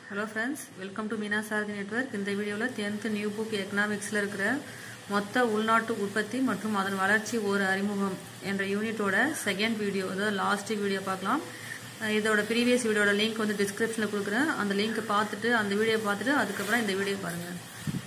hello friends welcome to Meena Sarathi network இந்த வீடியோவில் tenth new book எக்கனாமிக்ஸில் இருக்கிற மொத்த உள்நாட்டு உற்பத்தி மற்றும் அதன் வளர்ச்சி ஒரு அறிமுகம் என்ற யூனிட்டோட செகண்ட் வீடியோ அதாவது லாஸ்ட் வீடியோ பார்க்கலாம் அஹ் இதோட ப்ரீவியஸ் வீடியோட லிங்க் வந்து டிஸ்கிரிப்ஷனில் கொடுக்குறேன் அந்த லிங்க்கை பார்த்துட்டு அந்த வீடியோ பார்த்துட்டு அதுக்கப்புறம் இந்த வீடியோ பாருங்கள்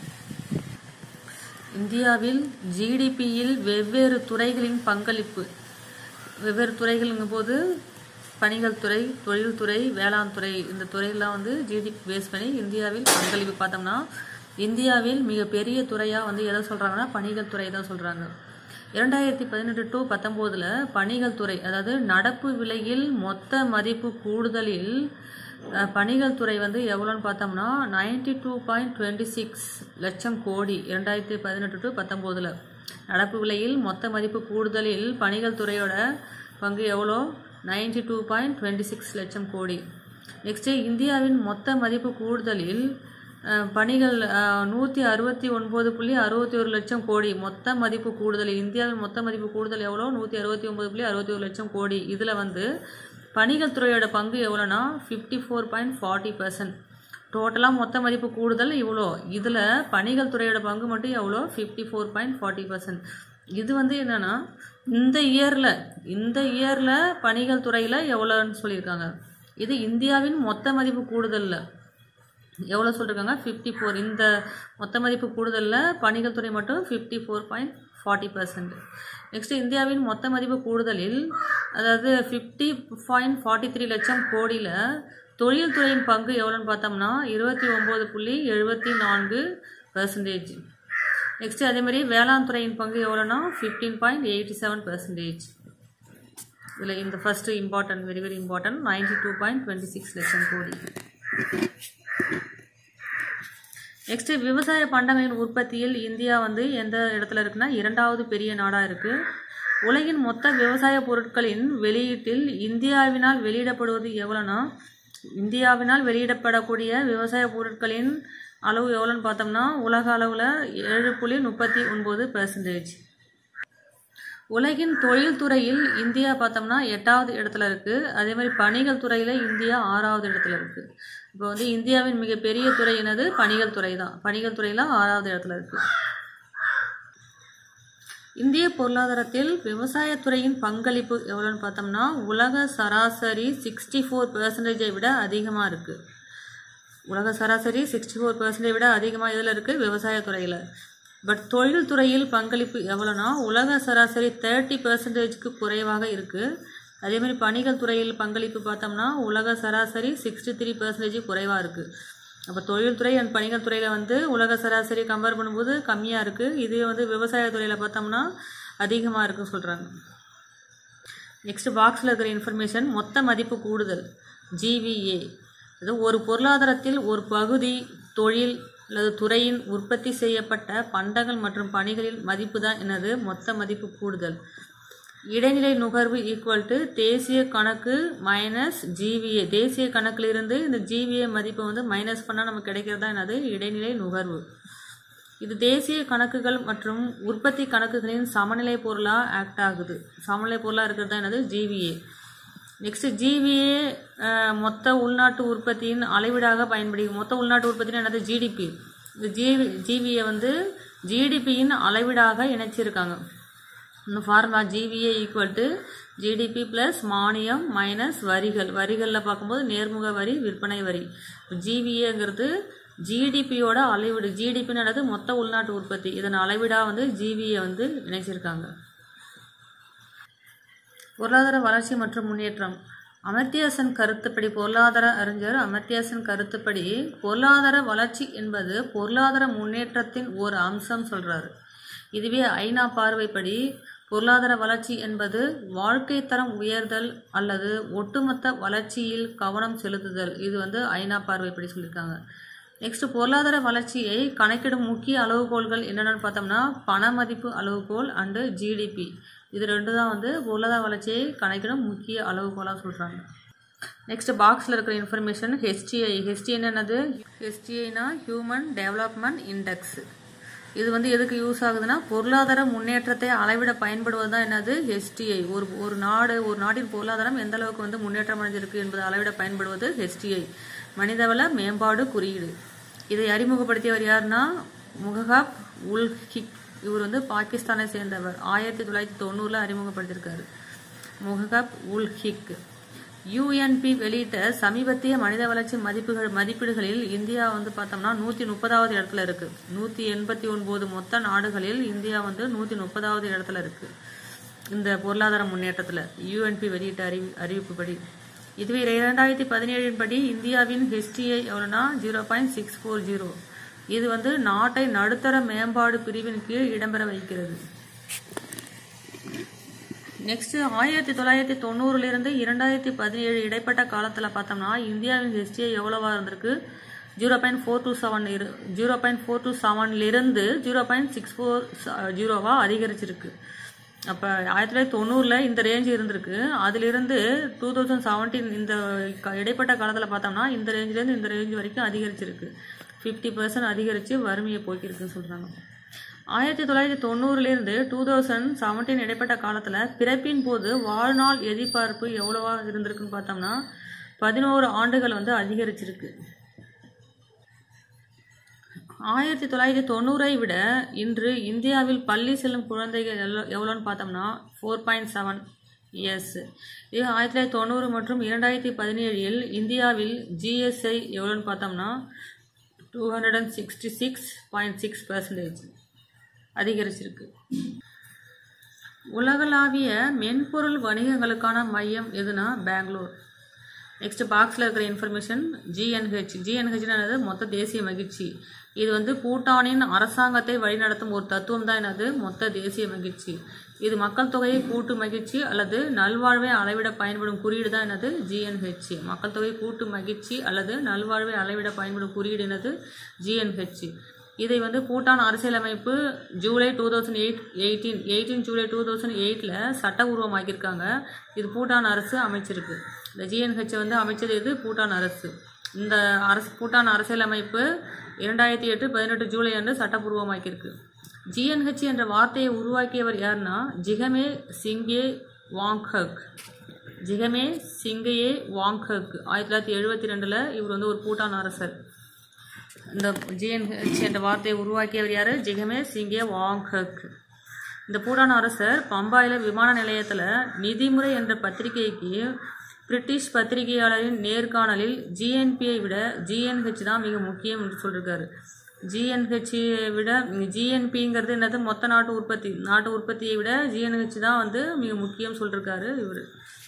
இந்தியாவில் ஜிடிபியில் வெவ்வேறு துறைகளின் பங்களிப்பு வெவ்வேறு துறைகளுங்கும் போது பணிகள் துறை தொழில்துறை வேளாண் துறை இந்த துறையெல்லாம் வந்து ஜிடிபி பேஸ் பண்ணி இந்தியாவில் பங்களிப்பு பார்த்தோம்னா இந்தியாவில் மிகப்பெரிய துறையாக வந்து எதை சொல்கிறாங்கன்னா பணிகள் துறை தான் சொல்கிறாங்க இரண்டாயிரத்தி பதினெட்டு டு பத்தொம்போதில் பணிகள் துறை அதாவது நடப்பு விலையில் மொத்த மதிப்பு கூடுதலில் அஹ், பணிகள் துறை வந்து எவ்வளோன்னு பார்த்தோம்னா ninety two point twenty six லட்சம் கோடி இரண்டாயிரத்தி பதினெட்டு டு பத்தொம்போதில் நடப்பு விலையில் மொத்த மதிப்பு கூடுதலில் பணிகள் துறையோட பங்கு எவ்வளோ ninety two point twenty six லட்சம் கோடி நெக்ஸ்ட்டு இந்தியாவின் மொத்த மதிப்பு கூடுதலில் அஹ், பணிகள் நூற்றி அறுபத்தி ஒன்பது புள்ளி அறுபத்தி ஒரு லட்சம் கோடி மொத்த மதிப்பு கூடுதல் இந்தியாவின் மொத்த மதிப்பு கூடுதல் எவ்வளோ நூற்றி அறுபத்தி ஒன்பது புள்ளி அறுபத்தி ஒரு லட்சம் கோடி இதில் வந்து பணிகள் துறையோட பங்கு எவ்வளோனா fifty four point forty percent டோட்டலாக மொத்த மதிப்பு கூடுதல் இவ்வளோ இதில் பணிகள் துறையோட பங்கு மட்டும் எவ்வளோ fifty four point forty percent இது வந்து என்னன்னா இந்த இயரில் இந்த இயரில் பணிகள் துறையில் எவ்வளோன்னு சொல்லியிருக்காங்க இது இந்தியாவின் மொத்த மதிப்பு கூடுதலில் எவ்வளோ சொல்லியிருக்காங்க ஃபிஃப்டி ஃபோர் இந்த மொத்த மதிப்பு கூடுதலில் பணிகள் துறை மட்டும் fifty four point forty percent next இந்தியாவின் மொத்த மதிப்பு கூடுதலில் அதாவது ஃபிஃப்டி பாயிண்ட் ஃபார்ட்டி த்ரீ லட்சம் கோடியில் தொழில்துறையின் பங்கு எவ்வளோன்னு பார்த்தோம்னா இருபத்தி ஒம்பது புள்ளி எழுபத்தி நான்கு பர்சன்டேஜ் நெக்ஸ்ட் அதே மாதிரி வேளாண் துறையின் பங்கு எவ்வளோனா fifteen point eighty seven percentage இதில் இந்த first important very very important ninety two point twenty six லட்சம் கோடி நெக்ஸ்ட் விவசாய பண்டங்களின் உற்பத்தியில் இந்தியா வந்து எந்த இடத்துல இருக்குன்னா இரண்டாவது பெரிய நாடாக இருக்கு உலகின் மொத்த விவசாய பொருட்களின் வெளியீட்டில் இந்தியாவினால் வெளியிடப்படுவது எவ்வளோனா இந்தியாவினால் வெளியிடப்படக்கூடிய விவசாய பொருட்களின் அளவு எவ்வளோன்னு பார்த்தோம்னா உலக அளவில் ஏழு புள்ளி முப்பத்தி ஒன்பது பெர்சன்டேஜ் உலகின் தொழில்துறையில் இந்தியா பார்த்தோம்னா எட்டாவது இடத்துல இருக்கு அதே மாதிரி பணிகள் துறையில் இந்தியா ஆறாவது இடத்துல இருக்கு இப்போ வந்து இந்தியாவின் மிகப்பெரிய துறை என்னது பணிகள் துறை தான் பணிகள் துறையில் ஆறாவது இடத்துல இருக்கு இந்திய பொருளாதாரத்தில் விவசாயத்துறையின் பங்களிப்பு எவ்வளோன்னு பார்த்தோம்னா உலக சராசரி சிக்ஸ்டி ஃபோர் பெர்சன்டேஜை விட அதிகமாக இருக்குது உலக சராசரி சிக்ஸ்டி ஃபோர் பெர்சன்டேஜ் விட அதிகமாக இதில் இருக்குது விவசாயத்துறையில் பட் தொழில்துறையில் பங்களிப்பு எவ்வளோனா உலக சராசரி தேர்ட்டி பெர்சன்டேஜ்க்கு குறைவாக இருக்குது அதே மாதிரி பணிகள் துறையில் பங்களிப்பு பார்த்தோம்னா உலக சராசரி சிக்ஸ்டி த்ரீ பெர்சன்டேஜ் குறைவாக இருக்குது அப்போ தொழில்துறை அண்ட் பணிகள் துறையில் வந்து உலக சராசரி கம்பேர் பண்ணும்போது கம்மியாக இருக்குது இது வந்து விவசாயத்துறையில் பார்த்தோம்னா அதிகமாக இருக்குன்னு சொல்கிறாங்க நெக்ஸ்ட் பாக்ஸில் இருக்கிற இன்ஃபர்மேஷன் மொத்த மதிப்பு கூடுதல் ஜிவிஏ அது ஒரு பொருளாதாரத்தில் ஒரு பகுதி தொழில் அல்லது துறையின் உற்பத்தி செய்யப்பட்ட பண்டங்கள் மற்றும் பணிகளின் மதிப்பு தான் என்னது மொத்த மதிப்பு கூடுதல் இடைநிலை நுகர்வு ஈக்குவல் டு தேசிய கணக்கு மைனஸ் ஜிவிஏ தேசிய கணக்கிலிருந்து இந்த ஜிவிஏ மதிப்பை வந்து மைனஸ் பண்ணால் நமக்கு கிடைக்கிறது தான் என்னது இடைநிலை நுகர்வு இது தேசிய கணக்குகள் மற்றும் உற்பத்தி கணக்குகளின் சமநிலை பொருளாக ஆக்ட் ஆகுது சமநிலை பொருளாக இருக்கிறது தான் என்னது ஜிவிஏ நெக்ஸ்ட் ஜிவிஏ மொத்த உள்நாட்டு உற்பத்தியின் அளவீடாக பயன்படுகிறது மொத்த உள்நாட்டு உற்பத்தின்னு என்னது ஜிடிபி இந்த ஜிவி ஜிவிஏ வந்து ஜிடிபியின் அளவீடாக இணைச்சிருக்காங்க இந்த formula GVA equal to GDP plus மானியம் மைனஸ் வரிகள் வரிகளில் பார்க்கும்போது நேர்முக வரி விற்பனை வரி ஜிவிஏங்கிறது ஜிடிபியோட அளவீடு ஜிடிபின்னு என்னது மொத்த உள்நாட்டு உற்பத்தி இதன் அளவீடாக வந்து ஜிவிஏ வந்து இணைச்சிருக்காங்க பொருளாதார வளர்ச்சி மற்றும் முன்னேற்றம் அமர்த்தியாசன் கருத்துப்படி பொருளாதார அறிஞர் அமர்த்தியாசன் கருத்துப்படி பொருளாதார வளர்ச்சி என்பது பொருளாதார முன்னேற்றத்தின் ஒரு அம்சம் சொல்றாரு இதுவே ஐநா பார்வைப்படி பொருளாதார வளர்ச்சி என்பது வாழ்க்கை தரம் உயர்தல் அல்லது ஒட்டுமொத்த வளர்ச்சியில் கவனம் செலுத்துதல் இது வந்து ஐநா பார்வைப்படி சொல்லியிருக்காங்க நெக்ஸ்ட் பொருளாதார வளர்ச்சியை கணக்கிடும் முக்கிய அளவுகோல்கள் என்னென்னு பார்த்தோம்னா பண மதிப்பு அளவுகோல் அண்டு ஜிடிபி இது ரெண்டு தான் வந்து பொருளாதார வளர்ச்சியை கணக்கிடும் முக்கிய அளவுகோலாக சொல்கிறாங்க நெக்ஸ்ட் பாக்ஸில் இருக்கிற இன்ஃபர்மேஷன் ஹெச்டிஐ ஹெச்டிஐ என்னது ஹெச்டிஐனா ஹியூமன் டெவலப்மெண்ட் இண்டெக்ஸ் இது வந்து எதுக்கு யூஸ் ஆகுதுன்னா பொருளாதார முன்னேற்றத்தை அளவிட பயன்படுவது தான் என்னது ஹெச்டிஐ ஒரு ஒரு நாடு ஒரு நாட்டின் பொருளாதாரம் எந்த அளவுக்கு வந்து முன்னேற்றம் அடைஞ்சிருக்கு என்பதை அளவிட பயன்படுவது ஹெச்டிஐ மனிதவள மேம்பாடு குறியீடு இதை அறிமுகப்படுத்தியவர் யாருன்னா முகஹாப் உல் ஹிக் இவர் வந்து பாகிஸ்தானை சேர்ந்தவர் ஆயிரத்தி தொள்ளாயிரத்தி தொண்ணூறில் அறிமுகப்படுத்தியிருக்காரு முகஹாப் உல் ஹிக் யூஎன்பி வெளியிட்ட சமீபத்திய மனித வளர்ச்சி மதிப்புகள் மதிப்பீடுகளில் இந்தியா வந்து பார்த்தோம்னா நூற்றி முப்பதாவது இடத்துல இருக்கு நூற்றி எண்பத்தி ஒன்பது மொத்த நாடுகளில் இந்தியா வந்து நூற்றி முப்பதாவது இடத்துல இருக்கு இந்த பொருளாதார முன்னேற்றத்தில் யூஎன்பி வெளியிட்ட அறிவி அறிவிப்புப்படி இதுவே இரண்டாயிரத்தி பதினேழின் படி இந்தியாவின் ஹெச்டிஐ எவ்வளோனா zero point six four zero இது வந்து நாட்டை நடுத்தர மேம்பாடு பிரிவின் கீழ் இடம்பெற வைக்கிறது நெக்ஸ்ட் ஆயிரத்தி தொள்ளாயிரத்தி தொண்ணூறுலேருந்து இரண்டாயிரத்தி பதினேழு இடைப்பட்ட காலத்தில் பார்த்தோம்னா இந்தியாவின் ஹிஸ்ட்ரி எவ்வளவா இருந்திருக்கு zero point four two seven இரு ஜீரோ பாயிண்ட் ஃபோர் டூ செவன்லேருந்து ஜீரோ பாயிண்ட் சிக்ஸ் ஃபோர் ஜீரோவாக அதிகரிச்சிருக்கு அப்போ ஆயிரத்தி தொள்ளாயிரத்தி தொண்ணூறில் இந்த ரேஞ்ச் இருந்திருக்கு அதிலிருந்து டூ தௌசண்ட் செவன்டீன் இந்த க- இடைப்பட்ட காலத்தில் பார்த்தோம்னா இந்த ரேஞ்சிலேருந்து இந்த ரேஞ்ச் வரைக்கும் அதிகரிச்சிருக்கு ஃபிஃப்டி பர்சன்ட் அதிகரித்து வறுமையை போக்கியிருக்குன்னு சொல்கிறாங்க ஆயிரத்தி தொள்ளாயிரத்தி தொண்ணூறுலேருந்து டூ தௌசண்ட் செவன்டீன் இடைப்பட்ட காலத்தில் பிறப்பின் போது வாழ்நாள் எதிர்பார்ப்பு எவ்வளவா இருந்திருக்குன்னு பார்த்தோம்னா பதினோரு ஆண்டுகள் வந்து அதிகரிச்சிருக்கு ஆயிரத்தி தொள்ளாயிரத்தி தொண்ணூறை விட இன்று இந்தியாவில் பள்ளி செல்லும் குழந்தைகள் எவ்வளோ எவ்வளோன்னு பார்த்தோம்னா ஃபோர் பாயிண்ட் செவன் எஸ் இது ஆயிரத்தி தொள்ளாயிரத்தி தொண்ணூறு மற்றும் இரண்டாயிரத்தி பதினேழில் இந்தியாவில் ஜிஎஸ்ஐ எவ்வளோன்னு பார்த்தோம்னா two hundred and sixty six point six percentage அதிகரிச்சிருக்கு உலகளாவிய மென்பொருள் வணிகங்களுக்கான மையம் எதுனா பெங்களூர் நெக்ஸ்ட் பாக்ஸில் இருக்கிற இன்ஃபர்மேஷன் ஜிஎன்ஹெச் ஜிஎன்ஹெச்னது மொத்த தேசிய மகிழ்ச்சி இது வந்து பூட்டானின் அரசாங்கத்தை வழிநடத்தும் ஒரு தத்துவம் தான் என்னது மொத்த தேசிய மகிழ்ச்சி இது மக்கள் தொகையை கூட்டு மகிழ்ச்சி அல்லது நல்வாழ்வை அளவிட பயன்படும் குறியீடு தான் என்னது ஜிஎன்ஹெச் மக்கள் தொகை கூட்டு மகிழ்ச்சி அல்லது நல்வாழ்வை அளவிட பயன்படும் குறியீடு என்னது ஜிஎன்ஹெச் இதை வந்து பூட்டான் அரசியலமைப்பு July two thousand eight eighteen eighteen July two thousand எயிட்டில் சட்டபூர்வமாக்கியிருக்காங்க இது பூட்டான் அரசு அமைச்சிருக்கு இந்த ஜிஎன்ஹெச் வந்து அமைச்சது இது பூட்டான் அரசு இந்த அரசு பூட்டான் அரசியலமைப்பு இரண்டாயிரத்தி எட்டு பதினெட்டு ஜூலை அன்று சட்டபூர்வமாக்கியிருக்கு ஜிஎன்ஹெச் என்ற வார்த்தையை உருவாக்கியவர் யாருன்னா ஜிகமே சிங்கே வாங்ஹக் ஜிகமே சிங்கையே வாங்ஹக் ஆயிரத்தி தொள்ளாயிரத்தி எழுபத்தி ரெண்டில் இவர் வந்து ஒரு பூட்டான் அரசர் இந்த ஜிஎன்ஹெச் என்ற வார்த்தையை உருவாக்கியவர் யார் ஜிகமே சிங்கே வாங்ஹக் இந்த பூட்டான் அரசர் பம்பாயில் விமான நிலையத்தில் நிதிமுறை என்ற பத்திரிகைக்கு பிரிட்டிஷ் பத்திரிகையாளரின் நேர்காணலில் ஜிஎன்பியை விட ஜிஎன்ஹெச் தான் மிக முக்கியம் என்று சொல்லியிருக்காரு ஜிஎன்ஹெச்சை விட ஜிஎன்பிங்கிறது என்னது மொத்த நாட்டு உற்பத்தி நாட்டு உற்பத்தியை விட ஜிஎன்ஹெச் தான் வந்து மிக முக்கியம் சொல்லியிருக்காரு இவர்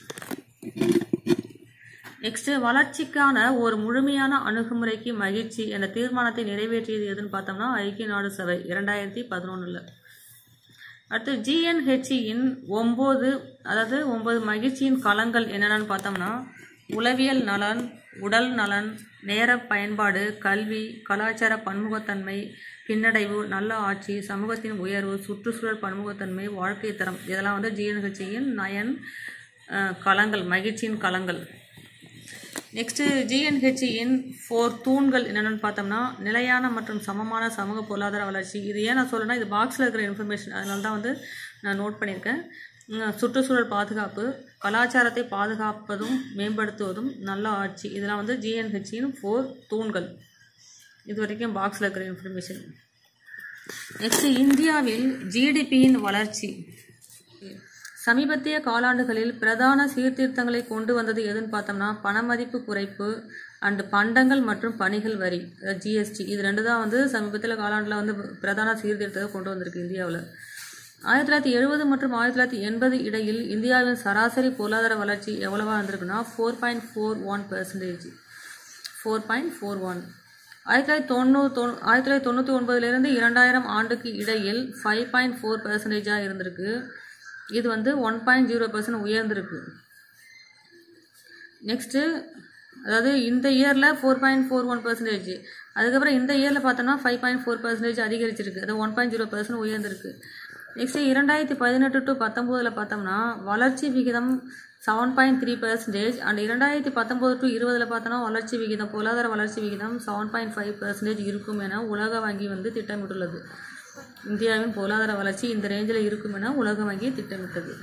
நெக்ஸ்ட் வளர்ச்சிக்கான ஒரு முழுமையான அணுகுமுறைக்கு மகிழ்ச்சி என்ற தீர்மானத்தை நிறைவேற்றியது எதுன்னு பார்த்தோம்னா ஐக்கிய நாடு சபை இரண்டாயிரத்தி பதினொன்றில் அடுத்து ஜிஎன்ஹெச்சியின் ஒம்பது அதாவது ஒன்பது மகிழ்ச்சியின் களங்கள் என்னென்னு பார்த்தோம்னா உளவியல் நலன் உடல் நலன் நேர பயன்பாடு கல்வி கலாச்சார பன்முகத்தன்மை பின்னடைவு நல்ல ஆட்சி சமூகத்தின் உயர்வு சுற்றுச்சூழல் பன்முகத்தன்மை வாழ்க்கை தரம் இதெல்லாம் வந்து ஜிஎன்ஹெச்சியின் நயன் அஹ், களங்கள் மகிழ்ச்சியின் களங்கள் நெக்ஸ்ட்டு ஜிஎன்ஹெச்சியின் ஃபோர் தூண்கள் என்னென்னு பார்த்தோம்னா நிலையான மற்றும் சமமான சமூக பொருளாதார வளர்ச்சி இது ஏன் நான் சொல்றேன்னா இது பாக்ஸில் இருக்கிற இன்ஃபர்மேஷன் அதனால தான் வந்து நான் நோட் பண்ணியிருக்கேன் உம், சுற்றுச்சூழல் பாதுகாப்பு கலாச்சாரத்தை பாதுகாப்பதும் மேம்படுத்துவதும் நல்ல ஆட்சி இதெல்லாம் வந்து ஜிஎன்ஹெச்சியின் ஃபோர் தூண்கள் இது வரைக்கும் பாக்ஸில் இருக்கிற இன்ஃபர்மேஷன் நெக்ஸ்ட் இந்தியாவில் ஜிடிபியின் வளர்ச்சி சமீபத்திய காலாண்டுகளில் பிரதான சீர்திருத்தங்களை கொண்டு வந்தது எதுன்னு பார்த்தோம்னா பணமதிப்பு குறைப்பு அண்ட் பண்டங்கள் மற்றும் பணிகள் வரி ஜிஎஸ்டி இது ரெண்டு தான் வந்து சமீபத்தில் காலாண்டில் வந்து பிரதான சீர்திருத்தத்தை கொண்டு வந்திருக்கு இந்தியாவில் ஆயிரத்தி தொள்ளாயிரத்தி எழுபது மற்றும் ஆயிரத்தி தொள்ளாயிரத்தி எண்பது இடையில் இந்தியாவின் சராசரி பொருளாதார வளர்ச்சி எவ்வளவா இருந்திருக்குன்னா four point four one percentage four point four one ஆயிரத்தி தொள்ளாயிரத்தி தொண்ணூறு தொண்ணூ ஆயிரத்தி தொள்ளாயிரத்தி தொண்ணூற்றி ஒன்பதுலேருந்து இரண்டாயிரம் ஆண்டுக்கு இடையில் ஃபைவ் பாயிண்ட் ஃபோர் பெர்சன்டேஜாக இருந்திருக்கு இது வந்து ஒன் பாயிண்ட் ஜீரோ பர்சன்ட் உயர்ந்திருக்கு நெக்ஸ்ட்டு அதாவது இந்த இயரில் four point four one percentage அதுக்கப்புறம் இந்த இயரில் பார்த்தோம்னா ஃபைவ் பாயிண்ட் ஃபோர் பர்சன்டேஜ் அதிகரிச்சிருக்கு அது ஒன் பாயிண்ட் ஜீரோ பர்சன்ட் உயர்ந்திருக்கு நெக்ஸ்ட்டு இரண்டாயிரத்தி பதினெட்டு டு பத்தொம்போதில் பார்த்தோம்னா வளர்ச்சி விகிதம் seven point three percentage and இரண்டாயிரத்தி பத்தொம்போது டு இருபதில் பார்த்தோம்னா வளர்ச்சி விகிதம் பொருளாதார வளர்ச்சி விகிதம் செவன் பாயிண்ட் ஃபைவ் பர்சன்டேஜ் இருக்கும் என உலக வங்கி வந்து திட்டமிட்டுள்ளது இந்தியாவின் பொருளாதார வளர்ச்சி இந்த ரேஞ்சில் இருக்கும் என உலக வங்கி திட்டமிட்டது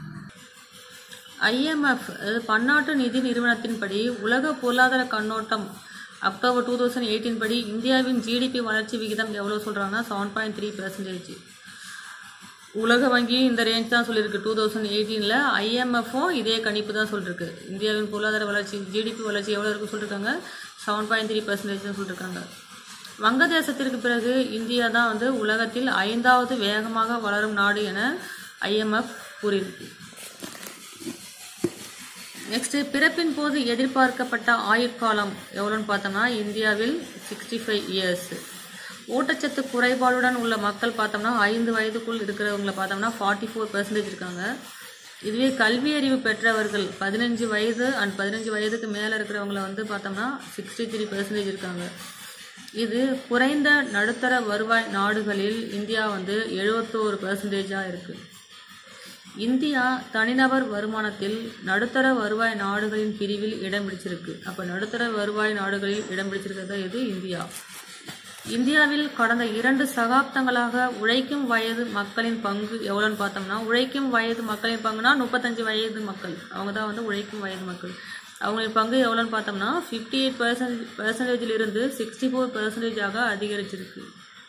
ஐஎம்எஃப் அதாவது பன்னாட்டு நிதி நிறுவனத்தின்படி உலக பொருளாதார கண்ணோட்டம் அக்டோபர் டூ தௌசண்ட் எயிட்டீன் படி இந்தியாவின் ஜிடிபி வளர்ச்சி விகிதம் எவ்வளோ சொல்கிறாங்கன்னா செவன் பாயிண்ட் த்ரீ பெர்சன்டேஜ் உலக வங்கி இந்த ரேஞ்ச் தான் சொல்லியிருக்கு டூ தௌசண்ட் எயிட்டீனில் ஐஎம்எஃப்பும் இதே கணிப்பு தான் சொல்லியிருக்கு இந்தியாவின் பொருளாதார வளர்ச்சி ஜிடிபி வளர்ச்சி எவ்வளோ இருக்குன்னு சொல்லியிருக்காங்க செவன் பாயிண்ட் த்ரீ பர்சன்டேஜ் தான் சொல்லியிருக்காங்க வங்கதேசத்திற்கு பிறகு இந்தியா தான் வந்து உலகத்தில் ஐந்தாவது வேகமாக வளரும் நாடு என ஐஎம்எஃப் கூறியிருக்கு நெக்ஸ்ட் பிறப்பின் போது எதிர்பார்க்கப்பட்ட ஆயுட்காலம் எவ்வளோன்னு பார்த்தோம்னா இந்தியாவில் சிக்ஸ்டி ஃபைவ் இயர்ஸ் ஊட்டச்சத்து குறைபாடுடன் உள்ள மக்கள் பார்த்தோம்னா ஐந்து வயதுக்குள் இருக்கிறவங்கள பார்த்தோம்னா ஃபார்ட்டி ஃபோர் பெர்சன்டேஜ் இருக்காங்க இதுவே கல்வி அறிவு பெற்றவர்கள் பதினஞ்சு வயது அண்ட் பதினஞ்சு வயதுக்கு மேலே இருக்கிறவங்கள வந்து பார்த்தோம்னா சிக்ஸ்டி த்ரீ பெர்சன்டேஜ் இருக்காங்க இது குறைந்த நடுத்தர வருவாய் நாடுகளில் இந்தியா வந்து எழுபத்தோரு பெர்சன்டேஜாக இருக்குது இந்தியா தனிநபர் வருமானத்தில் நடுத்தர வருவாய் நாடுகளின் பிரிவில் இடம் பிடிச்சிருக்கு அப்போ நடுத்தர வருவாய் நாடுகளில் இடம் பிடிச்சிருக்கிறது இது இந்தியா இந்தியாவில் கடந்த இரண்டு சகாப்தங்களாக உழைக்கும் வயது மக்களின் பங்கு எவ்வளோன்னு பார்த்தோம்னா உழைக்கும் வயது மக்களின் பங்குனா முப்பத்தஞ்சு வயது மக்கள் அவங்க தான் வந்து உழைக்கும் வயது மக்கள் அவங்களின் பங்கு எவ்வளோன்னு பார்த்தோம்னா ஃபிஃப்டி எயிட் பர்சன்ட் பர்சன்டேஜிலிருந்து சிக்ஸ்டி ஃபோர் பர்சன்டேஜாக அதிகரிச்சிருக்கு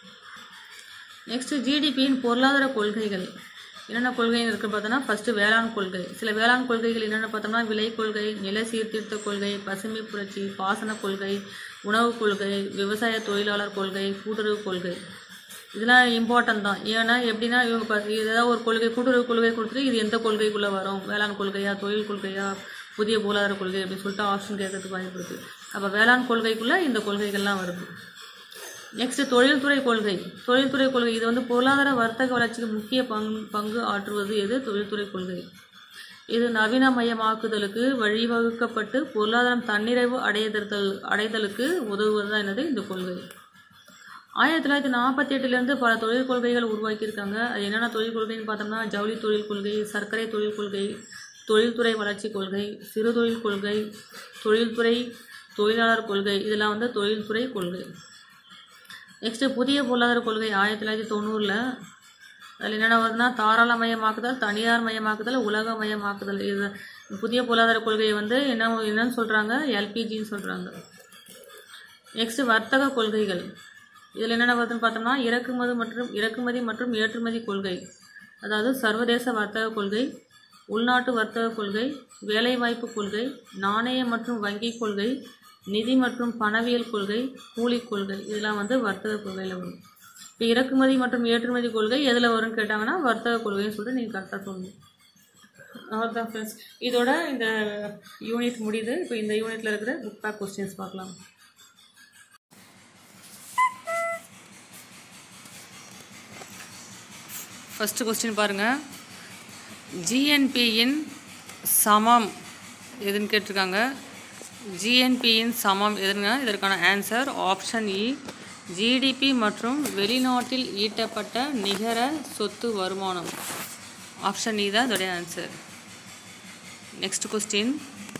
நெக்ஸ்ட் ஜிடிபியின் பொருளாதார கொள்கைகள் என்னென்ன கொள்கைகள் இருக்குன்னு பார்த்தோம்னா ஃபர்ஸ்ட் வேளாண் கொள்கை சில வேளாண் கொள்கைகள் என்னென்ன பார்த்தோம்னா விலை கொள்கை நில சீர்திருத்த கொள்கை பசுமை புரட்சி பாசன கொள்கை உணவுக் கொள்கை விவசாய தொழிலாளர் கொள்கை கூட்டுறவு கொள்கை இதெல்லாம் இம்பார்ட்டன்ட் தான் ஏன்னா எப்படின்னா இவங்க ப- ஏதாவது ஒரு கொள்கை கூட்டுறவு கொள்கை கொடுத்துட்டு இது எந்த கொள்கைக்குள்ளே வரும் வேளாண் கொள்கையா தொழில் கொள்கையா புதிய பொருளாதார கொள்கை அப்படின்னு சொல்லிட்டு ஆப்ஷன் கேட்கறதுக்கு வாய்ப்பு இருக்குது அப்போ வேளாண் கொள்கைக்குள்ளே இந்த கொள்கைகள்லாம் வருது நெக்ஸ்ட் தொழில்துறை கொள்கை தொழில்துறை கொள்கை இது வந்து பொருளாதார வர்த்தக வளர்ச்சிக்கு முக்கிய பங்கு பங்கு ஆற்றுவது எது தொழில்துறை கொள்கை இது நவீனமயமாக்குதலுக்கு வழிவகுக்கப்பட்டு பொருளாதாரம் தன்னிறைவு அடைதல் அடைதலுக்கு உதவுவது தான் என்னது இந்த கொள்கை ஆயிரத்தி தொள்ளாயிரத்தி நாற்பத்தி எட்டுலேருந்து பல தொழில் கொள்கைகள் உருவாக்கியிருக்காங்க அது என்னென்ன தொழில் கொள்கைன்னு பார்த்தோம்னா ஜவுளி தொழில் கொள்கை சர்க்கரை தொழில் கொள்கை தொழில்துறை வளர்ச்சி கொள்கை சிறு தொழில் கொள்கை தொழில்துறை தொழிலாளர் கொள்கை இதெல்லாம் வந்து தொழில்துறை கொள்கை நெக்ஸ்ட் புதிய பொருளாதார கொள்கை ஆயிரத்தி தொள்ளாயிரத்தி தொண்ணூறில் அதில் என்னென்ன வருதுன்னா தாராளமயமாக்குதல் தனியார் மயமாக்குதல் உலகமயமாக்குதல் இது புதிய பொருளாதார கொள்கையை வந்து என்ன என்னன்னு சொல்கிறாங்க எல்பிஜின்னு சொல்கிறாங்க நெக்ஸ்ட் வர்த்தக கொள்கைகள் இதில் என்னென்ன வருதுன்னு பார்த்தோம்னா இறக்குமதி மற்றும் இறக்குமதி மற்றும் ஏற்றுமதி கொள்கை அதாவது சர்வதேச வர்த்தக கொள்கை உள்நாட்டு வர்த்தக கொள்கை வேலைவாய்ப்பு கொள்கை நாணய மற்றும் வங்கி கொள்கை நிதி மற்றும் பணவியல் கொள்கை கூலி கொள்கை இதெல்லாம் வந்து வர்த்தக கொள்கையில் வரும் இப்போ இறக்குமதி மற்றும் ஏற்றுமதி கொள்கை எதில் வரும்னு கேட்டாங்கன்னா வர்த்தக கொள்கைன்னு சொல்லிட்டு நீங்கள் கரெக்டாக சொல்லணும் அவ்வளோதான் ஃப்ரெண்ட்ஸ் இதோட இந்த யூனிட் முடியுது இப்போ இந்த யூனிட்டில் இருக்கிற புக் பேக் கொஸ்டின்ஸ் பார்க்கலாம் ஃபஸ்ட்டு கொஸ்டின் பாருங்கள் ஜிஎன்பியின் சமம் எதுன்னு கேட்டிருக்காங்க ஜிஎன்பியின் சமம் எதுங்க இதற்கான ஆன்சர் ஆப்ஷன் இ ஜிடிபி மற்றும் வெளிநாட்டில் ஈட்டப்பட்ட நிகர சொத்து வருமானம் ஆப்ஷன் இ தான் இதோடைய ஆன்சர் நெக்ஸ்ட் கொஸ்டின்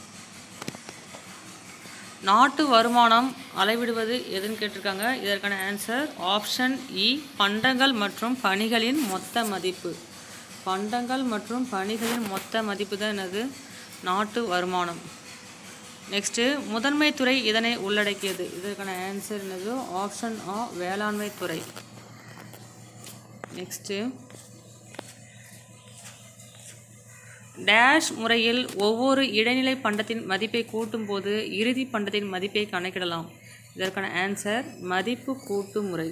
நாட்டு வருமானம் அளவிடுவது எதுன்னு கேட்டிருக்காங்க இதற்கான ஆன்சர் ஆப்ஷன் இ பண்டங்கள் மற்றும் பணிகளின் மொத்த மதிப்பு பண்டங்கள் மற்றும் பணிகளின் மொத்த மதிப்பு தான் என்னது நாட்டு வருமானம் நெக்ஸ்ட்டு முதன்மை துறை இதனை உள்ளடக்கியது இதற்கான ஆன்சர் என்னது ஆப்ஷன் ஆ வேளாண்மை துறை நெக்ஸ்ட்டு டேஷ் முறையில் ஒவ்வொரு இடைநிலை பண்டத்தின் மதிப்பை கூட்டும்போது இறுதி பண்டத்தின் மதிப்பை கணக்கிடலாம் இதற்கான ஆன்சர் மதிப்பு கூட்டு முறை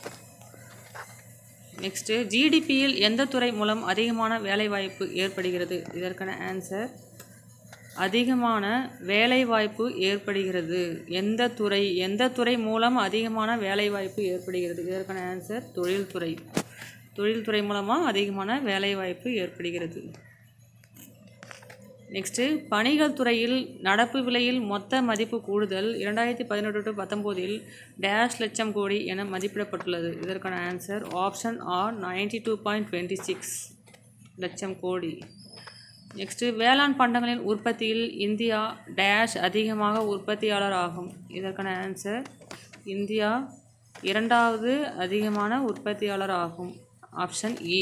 நெக்ஸ்ட்டு ஜிடிபியில் எந்த துறை மூலம் அதிகமான வேலைவாய்ப்பு ஏற்படுகிறது இதற்கான ஆன்சர் அதிகமான வேலைவாய்ப்பு ஏற்படுகிறது எந்த துறை எந்த துறை மூலம் அதிகமான வேலைவாய்ப்பு ஏற்படுகிறது இதற்கான ஆன்சர் தொழில்துறை தொழில்துறை மூலமாக அதிகமான வேலைவாய்ப்பு ஏற்படுகிறது நெக்ஸ்ட்டு பணிகள் துறையில் நடப்பு விலையில் மொத்த மதிப்பு கூடுதல் இரண்டாயிரத்தி பதினெட்டு டு பத்தொம்போதில் டேஷ் லட்சம் கோடி என மதிப்பிடப்பட்டுள்ளது இதற்கான answer option are ninety two point twenty six லட்சம் கோடி நெக்ஸ்ட்டு வேளாண் பண்டங்களின் உற்பத்தியில் இந்தியா டேஷ் அதிகமாக உற்பத்தியாளர் ஆகும் இதற்கான ஆன்சர் இந்தியா இரண்டாவது அதிகமான உற்பத்தியாளர் ஆகும் ஆப்ஷன் இ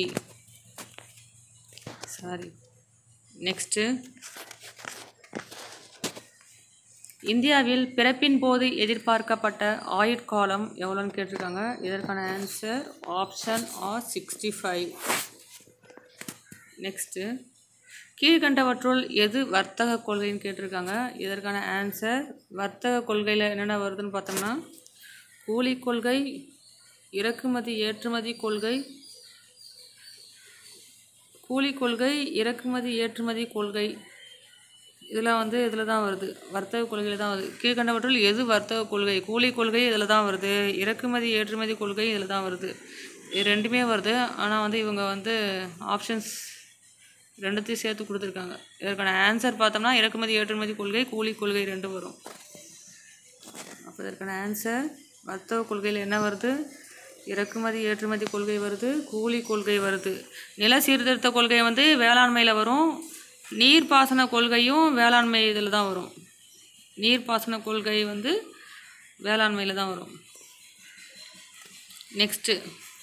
சாரி நெக்ஸ்ட்டு இந்தியாவில் பிறப்பின் போது எதிர்பார்க்கப்பட்ட ஆயுட்காலம் எவ்வளோன்னு கேட்டிருக்காங்க இதற்கான answer option are sixty five next கீழ்கண்டவற்றுள் எது வர்த்தக கொள்கைன்னு கேட்டிருக்காங்க இதற்கான ஆன்சர் வர்த்தக கொள்கையில் என்னென்ன வருதுன்னு பார்த்தோம்னா கூலி கொள்கை இறக்குமதி ஏற்றுமதி கொள்கை கூலி கொள்கை இறக்குமதி ஏற்றுமதி கொள்கை இதெல்லாம் வந்து இதில் தான் வருது வர்த்தக கொள்கையில் தான் வருது கீழ்கண்டவற்றுள் எது வர்த்தக கொள்கை கூலி கொள்கை இதில் தான் வருது இறக்குமதி ஏற்றுமதி கொள்கை இதில் தான் வருது இது ரெண்டுமே வருது ஆனால் வந்து இவங்க வந்து ஆப்ஷன்ஸ் ரெண்டுத்தையும் சேர்த்து கொடுத்துருக்காங்க இதற்கான ஆன்சர் பார்த்தோம்னா இறக்குமதி ஏற்றுமதி கொள்கை கூலி கொள்கை ரெண்டு வரும் அப்போ இதற்கான ஆன்சர் வர்த்தக கொள்கையில் என்ன வருது இறக்குமதி ஏற்றுமதி கொள்கை வருது கூலி கொள்கை வருது நில சீர்திருத்த கொள்கை வந்து வேளாண்மையில் வரும் நீர்ப்பாசன கொள்கையும் வேளாண்மை இதில் தான் வரும் நீர்ப்பாசன கொள்கை வந்து வேளாண்மையில் தான் வரும் நெக்ஸ்ட்டு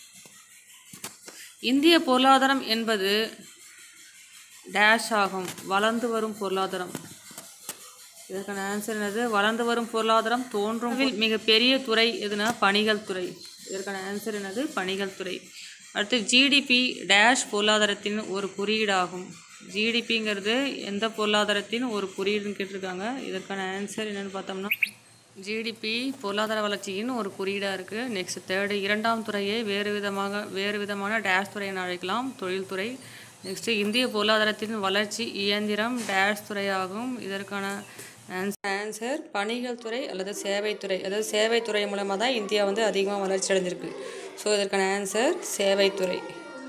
இந்திய பொருளாதாரம் என்பது டேஷ் ஆகும் வளர்ந்து வரும் பொருளாதாரம் இதற்கான ஆன்சர் என்னது வளர்ந்து வரும் பொருளாதாரம் தோன்றும் மிகப்பெரிய துறை எதுனா பணிகள் துறை இதற்கான ஆன்சர் என்னது பணிகள் துறை அடுத்து ஜிடிபி டேஷ் பொருளாதாரத்தின் ஒரு குறியீடாகும் ஜிடிபிங்கிறது எந்த பொருளாதாரத்தின் ஒரு குறியீடுன்னு கேட்டிருக்காங்க இதற்கான ஆன்சர் என்னென்னு பார்த்தோம்னா ஜிடிபி பொருளாதார வளர்ச்சியின் ஒரு குறியீடாக இருக்குது நெக்ஸ்ட் தேர்டு இரண்டாம் துறையை வேறு விதமாக வேறு விதமான டேஷ் துறை என அழைக்கலாம் தொழில்துறை நெக்ஸ்ட்டு இந்திய பொருளாதாரத்தின் வளர்ச்சி இயந்திரம் டேஷ் துறையாகும் இதற்கான ஆன்சர் ஆன்சர் பணிகள் துறை அல்லது சேவைத்துறை அதாவது சேவைத்துறை மூலமாக தான் இந்தியா வந்து அதிகமாக வளர்ச்சி அடைஞ்சிருக்கு ஸோ இதற்கான ஆன்சர் சேவைத்துறை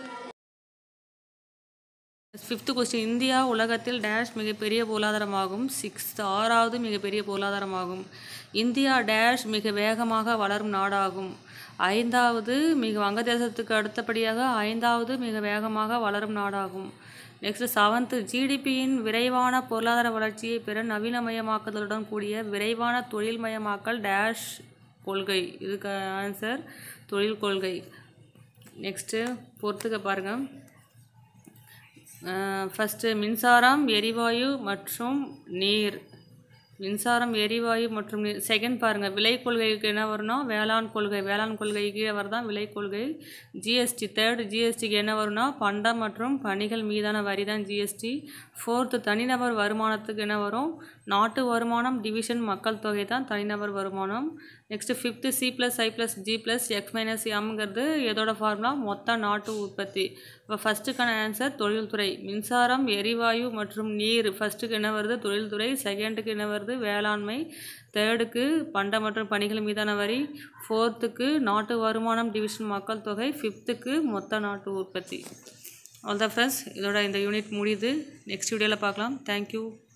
ஃபிஃப்த்து கொஸ்டின் இந்தியா உலகத்தில் டேஷ் மிகப்பெரிய பொருளாதாரமாகும் சிக்ஸ்த் ஆறாவது மிகப்பெரிய பொருளாதாரமாகும் இந்தியா டேஷ் மிக வேகமாக வளரும் நாடாகும் ஐந்தாவது மிக வங்கதேசத்துக்கு அடுத்தபடியாக ஐந்தாவது மிக வேகமாக வளரும் நாடாகும் நெக்ஸ்ட் செவன்த்து ஜிடிபியின் விரைவான பொருளாதார வளர்ச்சியை பெற நவீனமயமாக்குதலுடன் கூடிய விரைவான தொழில்மயமாக்கல் டேஷ் கொள்கை இதுக்கு ஆன்சர் தொழில் கொள்கை நெக்ஸ்ட்டு பொறுத்துக்க பாருங்கள் ஃபஸ்ட்டு மின்சாரம் எரிவாயு மற்றும் நீர் மின்சாரம் எரிவாயு மற்றும் நீர் செகண்ட் பாருங்கள் விலை கொள்கைக்கு என்ன வரும்னா வேளாண் கொள்கை வேளாண் கொள்கைக்கு வரதான் விலை கொள்கை ஜிஎஸ்டி தேர்ட் ஜிஎஸ்டிக்கு என்ன வரும்னா பண்டம் மற்றும் பணிகள் மீதான வரி தான் ஜிஎஸ்டி ஃபோர்த்து தனிநபர் வருமானத்துக்கு என்ன வரும் நாட்டு வருமானம் டிவிஷன் மக்கள் தொகை தான் தனிநபர் வருமானம் next fifth C plus I plus G plus X minus எம்ங்கிறது எதோட ஃபார்முலா மொத்த நாட்டு உற்பத்தி இப்போ ஃபஸ்ட்டுக்கான ஆன்சர் தொழில்துறை மின்சாரம் எரிவாயு மற்றும் நீர் ஃபஸ்ட்டுக்கு என்ன வருது தொழில்துறை செகண்டுக்கு என்ன வருது வேளாண்மை தேர்டுக்கு பண்ட மற்றும் பணிகள் மீதான வரி ஃபோர்த்துக்கு நாட்டு வருமானம் டிவிஷன் மக்கள் தொகை ஃபிஃப்த்துக்கு மொத்த நாட்டு உற்பத்தி ஆல் த ஃப்ரெண்ட்ஸ் இதோட இந்த யூனிட் முடியுது நெக்ஸ்ட் வீடியோவில் பார்க்கலாம் தேங்க்யூ